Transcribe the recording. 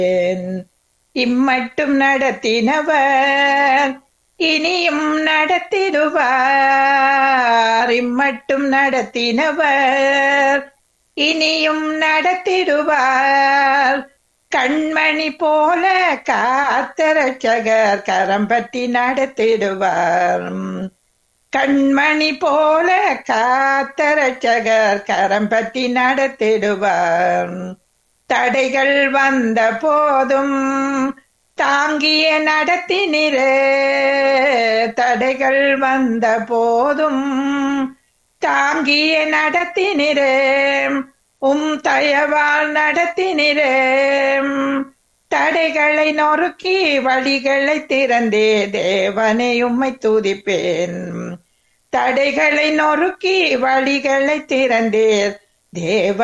இம்மட்டும் நடத்தினவர் இனியும் நடத்திடுவார் இம்மட்டும் நடத்தினவர் இனியும் நடத்திடுவார் கண்மணி போல காத்தரட்சகர் கரம் பற்றி நடத்திடுவார் கண்மணி போல காத்தரட்சகர் கரம் பற்றி நடத்திடுவார் தடைகள் வந்த போதும் தாங்கிய நடத்தினிரே தடைகள் வந்த போதும் தாங்கிய நடத்தினிரே உம் தயவால் நடத்தினிரே தடைகளை நொறுக்கி வழிகளை திறந்தே தேவனை உம்மை துதிப்பேன் தடைகளை நொறுக்கி வழிகளை திறந்தே தேவ